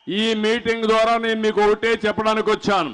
ఈ మీటింగ్ ద్వారా నేను మీకు ఒకటే చెప్పడానికి వచ్చాను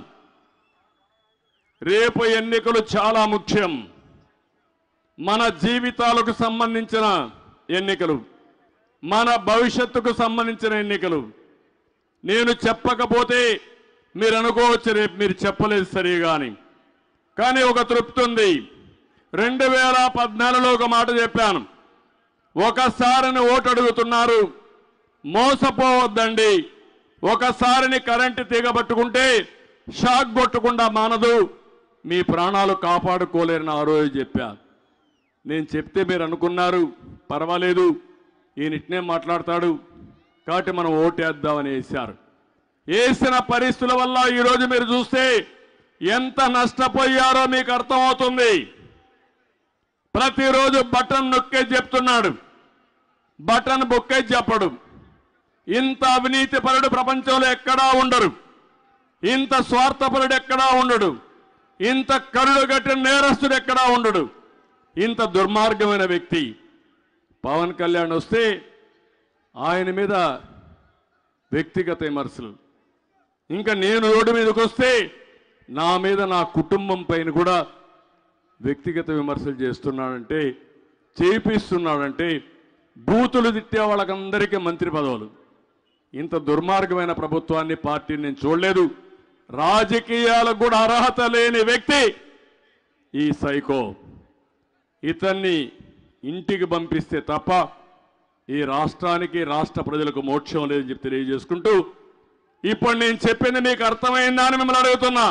రేపు ఎన్నికలు చాలా ముఖ్యం మన జీవితాలకు సంబంధించిన ఎన్నికలు మన భవిష్యత్తుకు సంబంధించిన ఎన్నికలు నేను చెప్పకపోతే మీరు అనుకోవచ్చు రేపు మీరు చెప్పలేదు సరిగా అని కానీ ఒక తృప్తి ఉంది రెండు వేల పద్నాలుగులో ఒక మాట చెప్పాను ఒకసారిని ఓటు అడుగుతున్నారు మోసపోవద్దండి ఒకసారిని కరెంటు తీగబట్టుకుంటే షాక్ కొట్టకుండా మానదు మీ ప్రాణాలు కాపాడుకోలేరని ఆ రోజు చెప్పా నేను చెప్తే మీరు అనుకున్నారు పర్వాలేదు ఈయన ఇట్నే మాట్లాడతాడు కాబట్టి మనం ఓటేద్దామని వేశారు వేసిన పరిస్థితుల వల్ల ఈరోజు మీరు చూస్తే ఎంత నష్టపోయారో మీకు అర్థమవుతుంది ప్రతిరోజు బటన్ నొక్కే చెప్తున్నాడు బటన్ బొక్కే చెప్పడు ఇంత అవినీతి పరుడు ప్రపంచంలో ఎక్కడా ఉండరు ఇంత స్వార్థపరుడు ఎక్కడా ఉండడు ఇంత కరుడు గట్టిన నేరస్తుడు ఎక్కడా ఉండడు ఇంత దుర్మార్గమైన వ్యక్తి పవన్ కళ్యాణ్ వస్తే ఆయన మీద వ్యక్తిగత విమర్శలు ఇంకా నేను రోడ్డు మీదకి వస్తే నా మీద నా కుటుంబం పైన కూడా వ్యక్తిగత విమర్శలు చేస్తున్నాడంటే చేపిస్తున్నాడంటే బూతులు తిట్టే వాళ్ళకందరికీ మంత్రి పదవులు ఇంత దుర్మార్గమైన ప్రభుత్వాన్ని పార్టీని నేను చూడలేదు రాజకీయాలకు కూడా అర్హత లేని వ్యక్తి ఈ సైకో ఇతన్ని ఇంటికి పంపిస్తే తప్ప ఈ రాష్ట్రానికి రాష్ట్ర ప్రజలకు మోక్షం లేదని చెప్పి తెలియజేసుకుంటూ ఇప్పుడు నేను చెప్పింది మీకు అర్థమైందా అని మిమ్మల్ని అడుగుతున్నా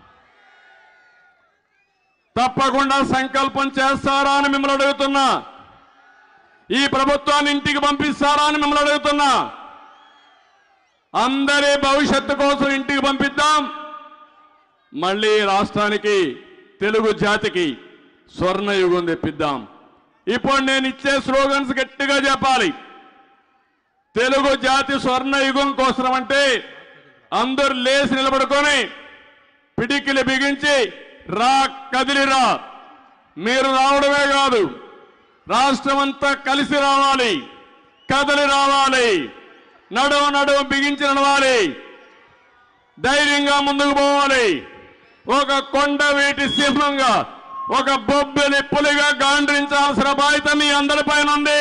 తప్పకుండా సంకల్పం చేస్తారా అని మిమ్మల్ని అడుగుతున్నా ఈ ప్రభుత్వాన్ని ఇంటికి పంపిస్తారా అని మిమ్మల్ని అడుగుతున్నా అందరి భవిష్యత్తు కోసం ఇంటికి పంపిద్దాం మళ్ళీ రాష్ట్రానికి తెలుగు జాతికి స్వర్ణ యుగం తెప్పిద్దాం ఇప్పుడు నేను ఇచ్చే స్లోగన్స్ గట్టిగా చెప్పాలి తెలుగు జాతి స్వర్ణ యుగం కోసం అంటే అందరు లేచి నిలబడుకొని పిడికిలి బిగించి రా కదిలిరా మీరు రావడమే కాదు రాష్ట్రమంతా కలిసి రావాలి కదలి రావాలి నడువ నడువ బిగించి నడవాలి ధైర్యంగా ముందుకు పోవాలి ఒక కొండ వీటి సింహంగా ఒక బొబ్బిలి పులిగా గాండ్రించాల్సిన బాధ్యత మీ అందరిపైన ఉంది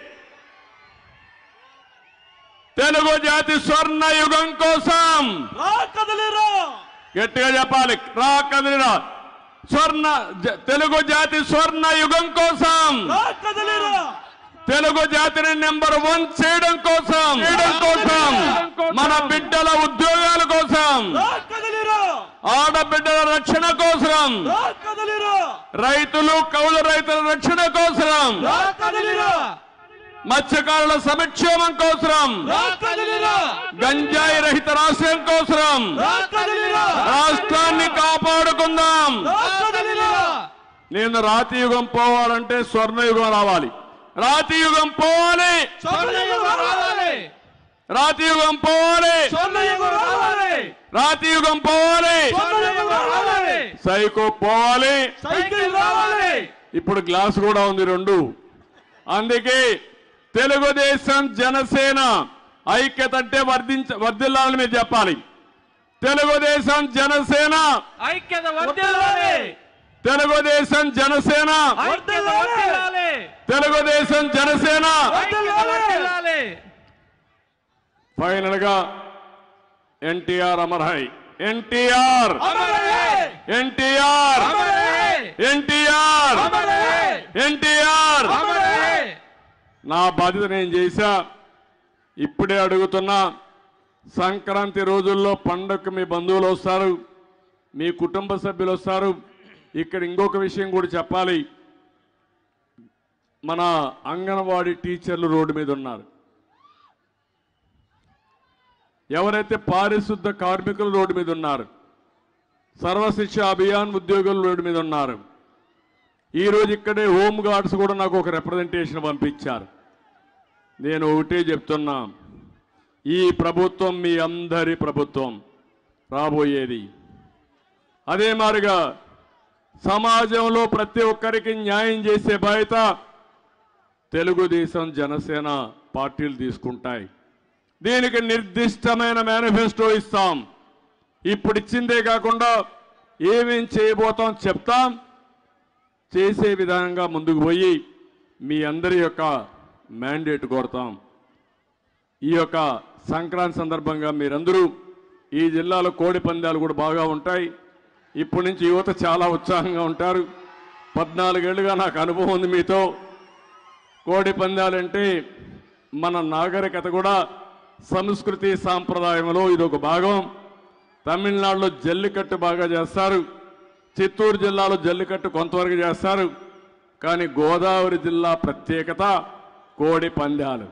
తెలుగు జాతి స్వర్ణ యుగం కోసం రా కదలిరా గట్టిగా చెప్పాలి రా కదిలిరా స్వర్ణ జ- తెలుగు జాతి స్వర్ణ యుగం కోసం రా కదలిరా తెలుగు జాతిని నెంబర్ వన్ చేయడం కోసం చేయడం కోసం మన బిడ్డల ఉద్యోగాల కోసం రా కదలిరా ఆడబిడ్డల రక్షణ కోసం రా కదలిరా రైతులు కౌలు రైతుల రక్షణ కోసం రా కదలిరా మత్స్యకారుల సంక్షేమం కోసం రా కదలిరా గంజాయి రహిత రాష్ట్రం కోసం రా కదలిరా రాష్ట్రాన్ని కాపాడుకుందాం రా కదలిరా నేను రాతి యుగం పోవాలంటే స్వర్ణయుగం రావాలి రాతి యుగం పోవాలి స్వర్ణయుగం రావాలి రాతి యుగం పోవాలి స్వర్ణయుగం రావాలి రాతి యుగం పోవాలి స్వర్ణయుగం రావాలి సైకో పోవాలి సైకిల్ రావాలి ఇప్పుడు గ్లాస్ కూడా ఉంది రెండు అందుకే తెలుగుదేశం జనసేన ఐక్యత అంటే వర్ధించ వర్ధిల్లాలని మీరు చెప్పాలి తెలుగుదేశం జనసేన ఐక్యత వర్ధిల్లాలి తెలుగుదేశం జనసేన వర్ధిల్లాలి తెలుగుదేశం జనసేన వర్ధిల్లాలి ఫైనల్ గా ఎన్టీఆర్ అమర్హై ఎన్టీఆర్ అమరే ఎన్టీఆర్ అమరే ఎన్టీఆర్ అమరే ఎన్టీఆర్ అమరే నా బాధ్యత నేను చేశా ఇప్పుడే అడుగుతున్నా సంక్రాంతి రోజుల్లో పండగకు మీ బంధువులు వస్తారు మీ కుటుంబ సభ్యులు వస్తారు ఇక్కడ ఇంకొక విషయం కూడా చెప్పాలి మన అంగన్వాడీ టీచర్లు రోడ్డు మీద ఉన్నారు ఎవరైతే పారిశుద్ధ కార్మికులు రోడ్డు మీద ఉన్నారు సర్వశిక్ష అభియాన్ ఉద్యోగులు రోడ్డు మీద ఉన్నారు ఈ రోజు ఇక్కడే హోమ్ గార్డ్స్ కూడా నాకు ఒక రిప్రజెంటేషన్ పంపించారు నేను ఒకటే చెప్తున్నా ఈ ప్రభుత్వం మీ అందరి ప్రభుత్వం రాబోయేది అదే మాదిరిగా సమాజంలో ప్రతి ఒక్కరికి న్యాయం చేసే బాధ్యత తెలుగుదేశం జనసేన పార్టీలు తీసుకుంటాయి దీనికి నిర్దిష్టమైన మేనిఫెస్టో ఇస్తాం ఇప్పుడు ఇచ్చిందే కాకుండా ఏమేం చేయబోతాం చెప్తాం చేసే విధానంగా ముందుకు పోయి మీ అందరి యొక్క మ్యాండేట్ కోరుతాం ఈ యొక్క సంక్రాంతి సందర్భంగా మీరందరూ ఈ జిల్లాలో కోడి పందాలు కూడా బాగా ఉంటాయి ఇప్పటి నుంచి యువత చాలా ఉత్సాహంగా ఉంటారు పద్నాలుగేళ్లుగా నాకు అనుభవం ఉంది మీతో కోడి పందాలంటే మన నాగరికత కూడా సంస్కృతి సాంప్రదాయంలో ఇది ఒక భాగం తమిళనాడులో జల్లికట్టు బాగా చేస్తారు చిత్తూరు జిల్లాలో జల్లికట్టు కొంతవరకు చేస్తారు కానీ గోదావరి జిల్లా ప్రత్యేకత కోడి పందాలు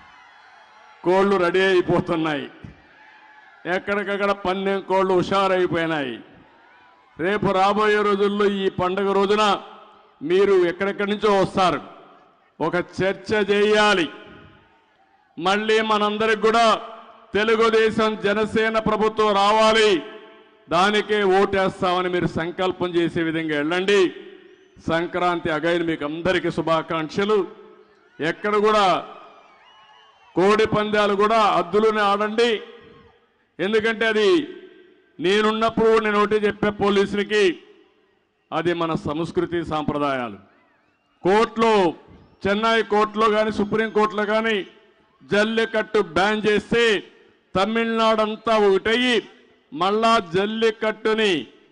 కోళ్ళు రెడీ అయిపోతున్నాయి ఎక్కడికక్కడ పందెం కోళ్ళు హుషారైపోయినాయి రేపు రాబోయే రోజుల్లో ఈ పండుగ రోజున మీరు ఎక్కడెక్కడి నుంచో వస్తారు ఒక చర్చ చేయాలి మళ్ళీ మనందరికి కూడా తెలుగుదేశం జనసేన ప్రభుత్వం రావాలి దానికే ఓటేస్తామని మీరు సంకల్పం చేసే విధంగా వెళ్ళండి సంక్రాంతి అగైన్ మీకు అందరికీ శుభాకాంక్షలు ఎక్కడ కూడా కోడి పందాలు కూడా అద్దులోనే ఆడండి ఎందుకంటే అది నేనున్నప్పుడు నేను ఒకటి చెప్పే పోలీసులకి అది మన సంస్కృతి సాంప్రదాయాలు కోర్టులో చెన్నై కోర్టులో కానీ సుప్రీంకోర్టులో కానీ జల్లికట్టు బ్యాన్ చేస్తే తమిళనాడు అంతా ఒకటయ్యి మళ్ళా జల్లికట్టుని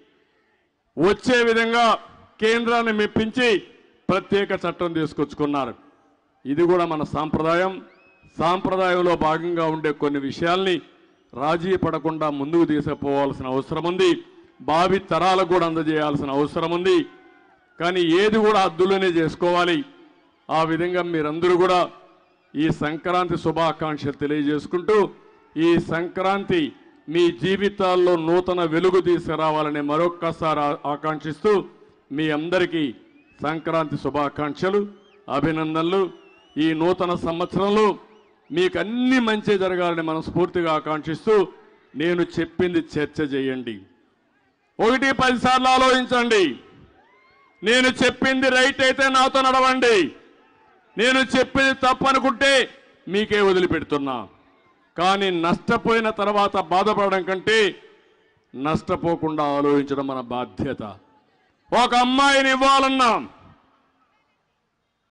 వచ్చే విధంగా కేంద్రాన్ని మెప్పించి ప్రత్యేక చట్టం తీసుకొచ్చుకున్నారు ఇది కూడా మన సాంప్రదాయం సాంప్రదాయంలో భాగంగా ఉండే కొన్ని విషయాల్ని రాజీ పడకుండా ముందుకు తీసుకుపోవాల్సిన అవసరం ఉంది భావి తరాలకు కూడా అందజేయాల్సిన అవసరం ఉంది కానీ ఏది కూడా హద్దులోనే చేసుకోవాలి ఆ విధంగా మీరందరూ కూడా ఈ సంక్రాంతి శుభాకాంక్షలు తెలియజేసుకుంటూ ఈ సంక్రాంతి మీ జీవితాల్లో నూతన వెలుగు తీసుకురావాలని మరొక్కసారి ఆ- ఆకాంక్షిస్తూ మీ అందరికీ సంక్రాంతి శుభాకాంక్షలు అభినందనలు ఈ నూతన సంవత్సరంలో మీకు అన్ని మంచి జరగాలని మనస్ఫూర్తిగా ఆకాంక్షిస్తూ నేను చెప్పింది చర్చ చేయండి ఒకటి పదిసార్లు ఆలోచించండి నేను చెప్పింది రైట్ అయితే నాతో నడవండి నేను చెప్పింది తప్పు అనుకుంటే మీకే వదిలిపెడుతున్నా కానీ నష్టపోయిన తర్వాత బాధపడడం కంటే నష్టపోకుండా ఆలోచించడం మన బాధ్యత ఒక అమ్మాయిని ఇవ్వాలన్నా